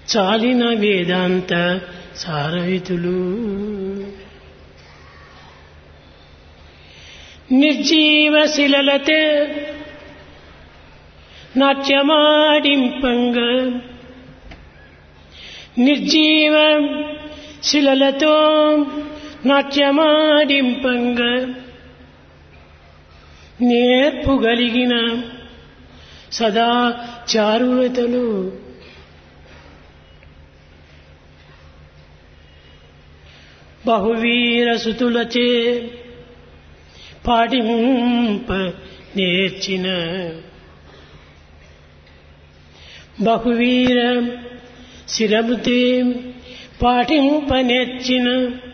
చాలిన వేదాంత సారవితులు నిర్జీవ శిలలతే నాట్యమాడింపంగ నిర్జీవ శిలలతో నాట్యమాడింపంగ నేర్పుగలిగిన సదా చారులతలు బహువీర సుతులచే పాటింప నేర్చిన బహువీర శిరముతే పాటింప నేర్చిన